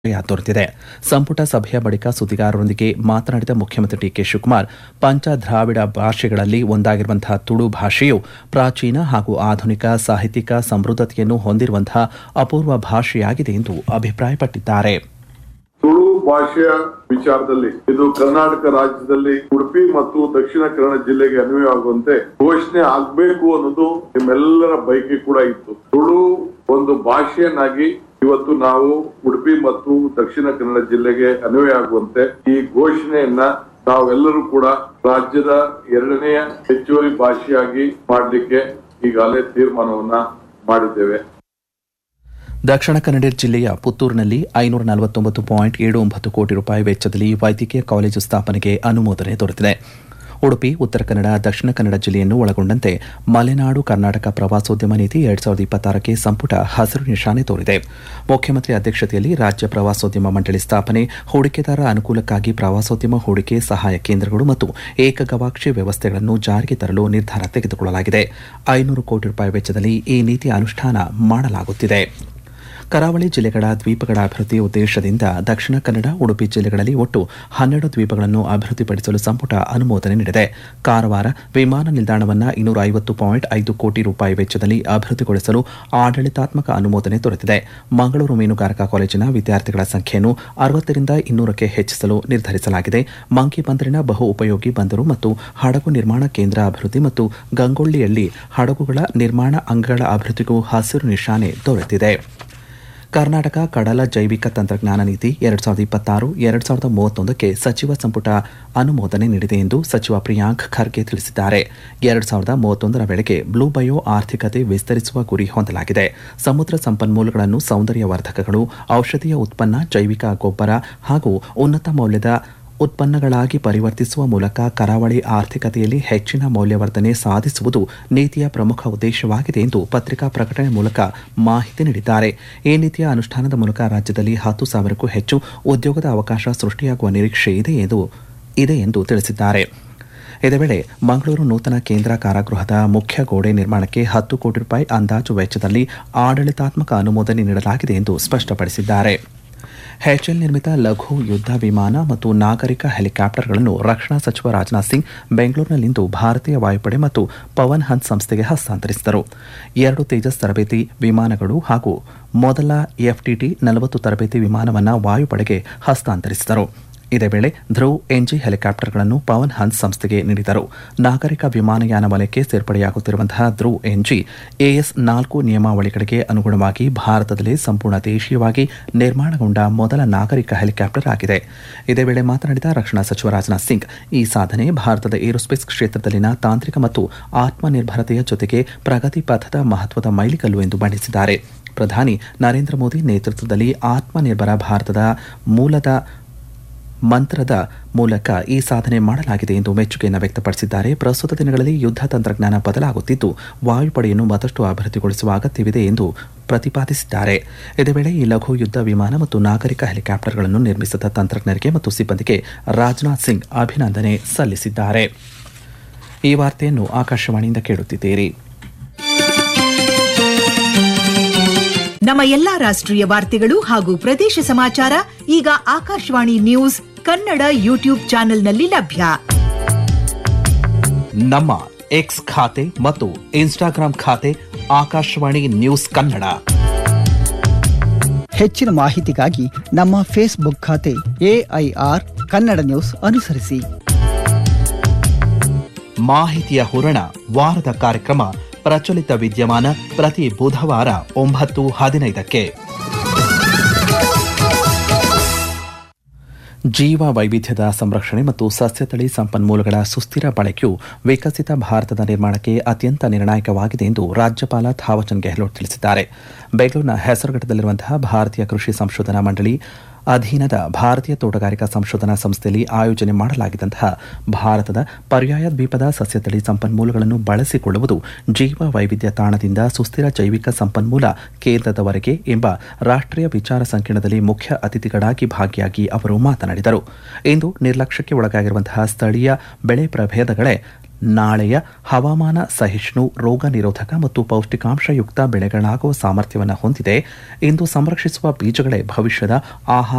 ದೊರೆತಿದೆ ಸಂಪುಟ ಸಭೆಯ ಬಳಿಕ ಸುದ್ದಿಗಾರರೊಂದಿಗೆ ಮಾತನಾಡಿದ ಮುಖ್ಯಮಂತ್ರಿ ಡಿಕೆ ಶಿವಕುಮಾರ್ ಪಂಚ ದ್ರಾವಿಡ ಭಾಷೆಗಳಲ್ಲಿ ಒಂದಾಗಿರುವಂತಹ ತುಳು ಭಾಷೆಯು ಪ್ರಾಚೀನ ಹಾಗೂ ಆಧುನಿಕ ಸಾಹಿತ್ಯಿಕ ಸಮೃದ್ಧತೆಯನ್ನು ಹೊಂದಿರುವಂತಹ ಅಪೂರ್ವ ಭಾಷೆಯಾಗಿದೆ ಎಂದು ಅಭಿಪ್ರಾಯಪಟ್ಟಿದ್ದಾರೆ ತುಳು ಭಾಷೆಯ ವಿಚಾರದಲ್ಲಿ ಇದು ಕರ್ನಾಟಕ ರಾಜ್ಯದಲ್ಲಿ ಉಡುಪಿ ಮತ್ತು ದಕ್ಷಿಣ ಕನ್ನಡ ಜಿಲ್ಲೆಗೆ ಅನ್ವಯವಾಗುವಂತೆ ಘೋಷಣೆ ಆಗ್ಬೇಕು ಅನ್ನೋದು ನಿಮ್ಮೆಲ್ಲರ ಬಯಕೆ ಕೂಡ ಇತ್ತು ತುಳು ಒಂದು ಭಾಷೆಯನ್ನಾಗಿ ಇವತ್ತು ನಾವು ಉಡುಪಿ ಮತ್ತು ದಕ್ಷಿಣ ಕನ್ನಡ ಜಿಲ್ಲೆಗೆ ಅನ್ವಯ ಆಗುವಂತೆ ಈ ಘೋಷಣೆಯನ್ನ ನಾವೆಲ್ಲರೂ ಕೂಡ ರಾಜ್ಯದ ಎರಡನೆಯ ಹೆಚ್ಚುವರಿ ಭಾಷೆಯಾಗಿ ಮಾಡಲಿಕ್ಕೆ ಈಗಾಗಲೇ ತೀರ್ಮಾನವನ್ನ ಮಾಡಿದ್ದೇವೆ ದಕ್ಷಿಣ ಕನ್ನಡ ಜಿಲ್ಲೆಯ ಪುತ್ತೂರಿನಲ್ಲಿ ಐನೂರ ನಲವತ್ತೊಂಬತ್ತು ಪಾಯಿಂಟ್ ಏಳು ಒಂಬತ್ತು ಕೋಟಿ ರೂಪಾಯಿ ವೆಚ್ಚದಲ್ಲಿ ವೈದ್ಯಕೀಯ ಕಾಲೇಜು ಸ್ಥಾಪನೆಗೆ ಅನುಮೋದನೆ ದೊರೆತಿದೆ ಉಡುಪಿ ಉತ್ತರ ಕನ್ನಡ ದಕ್ಷಿಣ ಕನ್ನಡ ಜಿಲ್ಲೆಯನ್ನು ಒಳಗೊಂಡಂತೆ ಮಲೆನಾಡು ಕರ್ನಾಟಕ ಪ್ರವಾಸೋದ್ಯಮ ನೀತಿ ಎರಡ್ ಸಾವಿರದ ಇಪ್ಪತ್ತಾರಕ್ಕೆ ಸಂಪುಟ ಹಸಿರು ನಿಶಾನೆ ತೋರಿದೆ ಮುಖ್ಯಮಂತ್ರಿ ಅಧ್ಯಕ್ಷತೆಯಲ್ಲಿ ರಾಜ್ಯ ಪ್ರವಾಸೋದ್ಯಮ ಮಂಡಳಿ ಸ್ಥಾಪನೆ ಹೂಡಿಕೆದಾರ ಅನುಕೂಲಕ್ಕಾಗಿ ಪ್ರವಾಸೋದ್ಯಮ ಹೂಡಿಕೆ ಸಹಾಯ ಕೇಂದ್ರಗಳು ಮತ್ತು ಏಕಗವಾಕ್ಷಿ ವ್ಯವಸ್ಥೆಗಳನ್ನು ಜಾರಿಗೆ ತರಲು ನಿರ್ಧಾರ ತೆಗೆದುಕೊಳ್ಳಲಾಗಿದೆ ಐನೂರು ಕೋಟಿ ರೂಪಾಯಿ ವೆಚ್ಚದಲ್ಲಿ ಈ ನೀತಿ ಅನುಷ್ಠಾನ ಮಾಡಲಾಗುತ್ತಿದೆ ಕರಾವಳಿ ಜಿಲ್ಲೆಗಳ ದ್ವೀಪಗಳ ಅಭಿವೃದ್ಧಿ ಉದ್ದೇಶದಿಂದ ದಕ್ಷಿಣ ಕನ್ನಡ ಉಡುಪಿ ಜಿಲ್ಲೆಗಳಲ್ಲಿ ಒಟ್ಟು ಹನ್ನೆರಡು ದ್ವೀಪಗಳನ್ನು ಅಭಿವೃದ್ಧಿಪಡಿಸಲು ಸಂಪುಟ ಅನುಮೋದನೆ ನೀಡಿದೆ ಕಾರವಾರ ವಿಮಾನ ನಿಲ್ದಾಣವನ್ನು ಇನ್ನೂರ ಐವತ್ತು ಪಾಯಿಂಟ್ ಐದು ಕೋಟಿ ರೂಪಾಯಿ ವೆಚ್ಚದಲ್ಲಿ ಅಭಿವೃದ್ಧಿಗೊಳಿಸಲು ಆಡಳಿತಾತ್ಮಕ ಅನುಮೋದನೆ ದೊರೆತಿದೆ ಮಂಗಳೂರು ಮೀನುಗಾರಿಕಾ ಕಾಲೇಜಿನ ವಿದ್ಯಾರ್ಥಿಗಳ ಸಂಖ್ಯೆಯನ್ನು ಅರವತ್ತರಿಂದ ಇನ್ನೂರಕ್ಕೆ ಹೆಚ್ಚಿಸಲು ನಿರ್ಧರಿಸಲಾಗಿದೆ ಮಂಕಿ ಬಂದರಿನ ಬಹು ಉಪಯೋಗಿ ಬಂದರು ಮತ್ತು ಹಡಗು ನಿರ್ಮಾಣ ಕೇಂದ್ರ ಅಭಿವೃದ್ಧಿ ಮತ್ತು ಗಂಗೊಳ್ಳಿಯಲ್ಲಿ ಹಡಗುಗಳ ನಿರ್ಮಾಣ ಅಂಗಗಳ ಅಭಿವೃದ್ಧಿಗೂ ಹಸಿರು ನಿಶಾನೆ ದೊರೆತಿದೆ ಕರ್ನಾಟಕ ಕಡಲ ಜೈವಿಕ ತಂತ್ರಜ್ಞಾನ ನೀತಿ ಎರಡ್ ಸಾವಿರದ ಇಪ್ಪತ್ತಾರು ಎರಡ್ ಸಾವಿರದ ಮೂವತ್ತೊಂದಕ್ಕೆ ಸಚಿವ ಸಂಪುಟ ಅನುಮೋದನೆ ನೀಡಿದೆ ಎಂದು ಸಚಿವ ಪ್ರಿಯಾಂಕ್ ಖರ್ಗೆ ತಿಳಿಸಿದ್ದಾರೆ ಎರಡ್ ಸಾವಿರದ ಮೂವತ್ತೊಂದರ ವೇಳೆಗೆ ಬ್ಲೂ ಬಯೋ ಆರ್ಥಿಕತೆ ವಿಸ್ತರಿಸುವ ಗುರಿ ಹೊಂದಲಾಗಿದೆ ಸಮುದ್ರ ಸಂಪನ್ಮೂಲಗಳನ್ನು ಸೌಂದರ್ಯವರ್ಧಕಗಳು ಔಷಧೀಯ ಉತ್ಪನ್ನ ಜೈವಿಕ ಗೊಬ್ಬರ ಹಾಗೂ ಉನ್ನತ ಮೌಲ್ಯದ ಉತ್ಪನ್ನಗಳಾಗಿ ಪರಿವರ್ತಿಸುವ ಮೂಲಕ ಕರಾವಳಿ ಆರ್ಥಿಕತೆಯಲ್ಲಿ ಹೆಚ್ಚಿನ ಮೌಲ್ಯವರ್ಧನೆ ಸಾಧಿಸುವುದು ನೀತಿಯ ಪ್ರಮುಖ ಉದ್ದೇಶವಾಗಿದೆ ಎಂದು ಪತ್ರಿಕಾ ಪ್ರಕಟಣೆ ಮೂಲಕ ಮಾಹಿತಿ ನೀಡಿದ್ದಾರೆ ಈ ನೀತಿಯ ಅನುಷ್ಠಾನದ ಮೂಲಕ ರಾಜ್ಯದಲ್ಲಿ ಹತ್ತು ಸಾವಿರಕ್ಕೂ ಹೆಚ್ಚು ಉದ್ಯೋಗದ ಅವಕಾಶ ಸೃಷ್ಟಿಯಾಗುವ ನಿರೀಕ್ಷೆ ಇದೆ ಎಂದು ಇದೆ ಎಂದು ತಿಳಿಸಿದ್ದಾರೆ ಇದೇ ವೇಳೆ ಮಂಗಳೂರು ನೂತನ ಕೇಂದ್ರ ಕಾರಾಗೃಹದ ಮುಖ್ಯ ಗೋಡೆ ನಿರ್ಮಾಣಕ್ಕೆ ಹತ್ತು ಕೋಟಿ ರೂಪಾಯಿ ಅಂದಾಜು ವೆಚ್ಚದಲ್ಲಿ ಆಡಳಿತಾತ್ಮಕ ಅನುಮೋದನೆ ನೀಡಲಾಗಿದೆ ಎಂದು ಸ್ಪಷ್ಟಪಡಿಸಿದ್ದಾರೆ ಹೆಚ್ಎಲ್ ನಿರ್ಮಿತ ಲಘು ಯುದ್ಧ ವಿಮಾನ ಮತ್ತು ನಾಗರಿಕ ಹೆಲಿಕಾಪ್ಟರ್ಗಳನ್ನು ರಕ್ಷಣಾ ಸಚಿವ ರಾಜನಾಥ್ ಸಿಂಗ್ ಬೆಂಗಳೂರಿನಲ್ಲಿಂದು ಭಾರತೀಯ ವಾಯುಪಡೆ ಮತ್ತು ಪವನ್ ಹನ್ಸ್ ಸಂಸ್ಥೆಗೆ ಹಸ್ತಾಂತರಿಸಿದರು ಎರಡು ತೇಜಸ್ ತರಬೇತಿ ವಿಮಾನಗಳು ಹಾಗೂ ಮೊದಲ ಎಫ್ಟಿಟಿ ನಲವತ್ತು ತರಬೇತಿ ವಿಮಾನವನ್ನು ವಾಯುಪಡೆಗೆ ಹಸ್ತಾಂತರಿಸಿದರು ಇದೇ ವೇಳೆ ಧ್ರುವ್ ಎನ್ಜಿ ಹೆಲಿಕಾಪ್ಟರ್ಗಳನ್ನು ಪವನ್ ಹನ್ಸ್ ಸಂಸ್ಥೆಗೆ ನೀಡಿದರು ನಾಗರಿಕ ವಿಮಾನಯಾನ ವಲಯಕ್ಕೆ ಸೇರ್ಪಡೆಯಾಗುತ್ತಿರುವಂತಹ ಧ್ರುವ್ ಎನ್ಜಿ ಎಎಸ್ ನಾಲ್ಕು ನಿಯಮಾವಳಿಗಳಿಗೆ ಅನುಗುಣವಾಗಿ ಭಾರತದಲ್ಲಿ ಸಂಪೂರ್ಣ ದೇಶೀಯವಾಗಿ ನಿರ್ಮಾಣಗೊಂಡ ಮೊದಲ ನಾಗರಿಕ ಹೆಲಿಕಾಪ್ಟರ್ ಆಗಿದೆ ಇದೇ ವೇಳೆ ಮಾತನಾಡಿದ ರಕ್ಷಣಾ ಸಚಿವ ರಾಜನಾಥ್ ಸಿಂಗ್ ಈ ಸಾಧನೆ ಭಾರತದ ಏರೋಸ್ಪೇಸ್ ಕ್ಷೇತ್ರದಲ್ಲಿನ ತಾಂತ್ರಿಕ ಮತ್ತು ಆತ್ಮನಿರ್ಭರತೆಯ ಜೊತೆಗೆ ಪ್ರಗತಿ ಪಥದ ಮಹತ್ವದ ಮೈಲಿಗಲ್ಲು ಎಂದು ಬಣ್ಣಿಸಿದ್ದಾರೆ ಪ್ರಧಾನಿ ನರೇಂದ್ರ ಮೋದಿ ನೇತೃತ್ವದಲ್ಲಿ ಆತ್ಮನಿರ್ಭರ ಭಾರತದ ಮೂಲದ ಮಂತ್ರದ ಮೂಲಕ ಈ ಸಾಧನೆ ಮಾಡಲಾಗಿದೆ ಎಂದು ಮೆಚ್ಚುಗೆಯನ್ನು ವ್ಯಕ್ತಪಡಿಸಿದ್ದಾರೆ ಪ್ರಸ್ತುತ ದಿನಗಳಲ್ಲಿ ಯುದ್ಧ ತಂತ್ರಜ್ಞಾನ ಬದಲಾಗುತ್ತಿದ್ದು ವಾಯುಪಡೆಯನ್ನು ಮತ್ತಷ್ಟು ಅಭಿವೃದ್ಧಿಗೊಳಿಸುವ ಅಗತ್ಯವಿದೆ ಎಂದು ಪ್ರತಿಪಾದಿಸಿದ್ದಾರೆ ಇದೇ ವೇಳೆ ಈ ಲಘು ಯುದ್ಧ ವಿಮಾನ ಮತ್ತು ನಾಗರಿಕ ಹೆಲಿಕಾಪ್ಟರ್ಗಳನ್ನು ನಿರ್ಮಿಸಿದ ತಂತ್ರಜ್ಞರಿಗೆ ಮತ್ತು ಸಿಬ್ಬಂದಿಗೆ ರಾಜನಾಥ್ ಸಿಂಗ್ ಅಭಿನಂದನೆ ಸಲ್ಲಿಸಿದ್ದಾರೆ ಈ ವಾರ್ತೆಯನ್ನು ಆಕಾಶವಾಣಿಯಿಂದ ಕೇಳುತ್ತಿದ್ದೀರಿ ನಮ್ಮ ಎಲ್ಲಾ ರಾಷ್ಟ್ರೀಯ ವಾರ್ತೆಗಳು ಹಾಗೂ ಪ್ರದೇಶ ಸಮಾಚಾರ ಈಗ ಆಕಾಶವಾಣಿ ನ್ಯೂಸ್ ಕನ್ನಡ ಯೂಟ್ಯೂಬ್ ಚಾನೆಲ್ನಲ್ಲಿ ಲಭ್ಯ ನಮ್ಮ ಎಕ್ಸ್ ಖಾತೆ ಮತ್ತು ಇನ್ಸ್ಟಾಗ್ರಾಂ ಖಾತೆ ಆಕಾಶವಾಣಿ ನ್ಯೂಸ್ ಕನ್ನಡ ಹೆಚ್ಚಿನ ಮಾಹಿತಿಗಾಗಿ ನಮ್ಮ ಫೇಸ್ಬುಕ್ ಖಾತೆ ಎಐಆರ್ ಕನ್ನಡ ನ್ಯೂಸ್ ಅನುಸರಿಸಿ ಮಾಹಿತಿಯ ಹೂರಣ ವಾರದ ಕಾರ್ಯಕ್ರಮ ಪ್ರಚಲಿತ ವಿದ್ಯಮಾನ ಪ್ರತಿ ಬುಧವಾರ ಒಂಬತ್ತು ಹದಿನೈದಕ್ಕೆ ಜೀವ ವೈವಿಧ್ಯದ ಸಂರಕ್ಷಣೆ ಮತ್ತು ಸಸ್ಯತಳಿ ಸಂಪನ್ಮೂಲಗಳ ಸುಸ್ಥಿರ ಬಳಕೆಯು ವಿಕಸಿತ ಭಾರತದ ನಿರ್ಮಾಣಕ್ಕೆ ಅತ್ಯಂತ ನಿರ್ಣಾಯಕವಾಗಿದೆ ಎಂದು ರಾಜ್ಯಪಾಲ ಥಾವರ್ಚಂದ್ ಗೆಹ್ಲೋಟ್ ತಿಳಿಸಿದ್ದಾರೆ ಬೆಂಗಳೂರಿನ ಹೆಸರುಘಟ್ಟದಲ್ಲಿರುವಂತಹ ಭಾರತೀಯ ಕೃಷಿ ಸಂಶೋಧನಾ ಮಂಡಳಿ ಅಧೀನದ ಭಾರತೀಯ ತೋಟಗಾರಿಕಾ ಸಂಶೋಧನಾ ಸಂಸ್ಥೆಯಲ್ಲಿ ಆಯೋಜನೆ ಮಾಡಲಾಗಿದ್ದಂತಹ ಭಾರತದ ಪರ್ಯಾಯ ದ್ವೀಪದ ಸಸ್ಯತಳಿ ಸಂಪನ್ಮೂಲಗಳನ್ನು ಬಳಸಿಕೊಳ್ಳುವುದು ಜೀವ ವೈವಿಧ್ಯ ತಾಣದಿಂದ ಸುಸ್ಥಿರ ಜೈವಿಕ ಸಂಪನ್ಮೂಲ ಕೇಂದ್ರದವರೆಗೆ ಎಂಬ ರಾಷ್ಟ್ರೀಯ ವಿಚಾರ ಸಂಕಿರಣದಲ್ಲಿ ಮುಖ್ಯ ಅತಿಥಿಗಳಾಗಿ ಭಾಗಿಯಾಗಿ ಅವರು ಮಾತನಾಡಿದರು ಇಂದು ನಿರ್ಲಕ್ಷ್ಯಕ್ಕೆ ಒಳಗಾಗಿರುವಂತಹ ಸ್ಥಳೀಯ ಬೆಳೆ ಪ್ರಭೇದಗಳೇ ನಾಳೆಯ ಹವಾಮಾನ ಸಹಿಷ್ಣು ರೋಗ ನಿರೋಧಕ ಮತ್ತು ಪೌಷ್ಟಿಕಾಂಶಯುಕ್ತ ಬೆಳೆಗಳಾಗುವ ಸಾಮರ್ಥ್ಯವನ್ನು ಹೊಂದಿದೆ ಇಂದು ಸಂರಕ್ಷಿಸುವ ಬೀಜಗಳೇ ಭವಿಷ್ಯದ ಆಹಾರ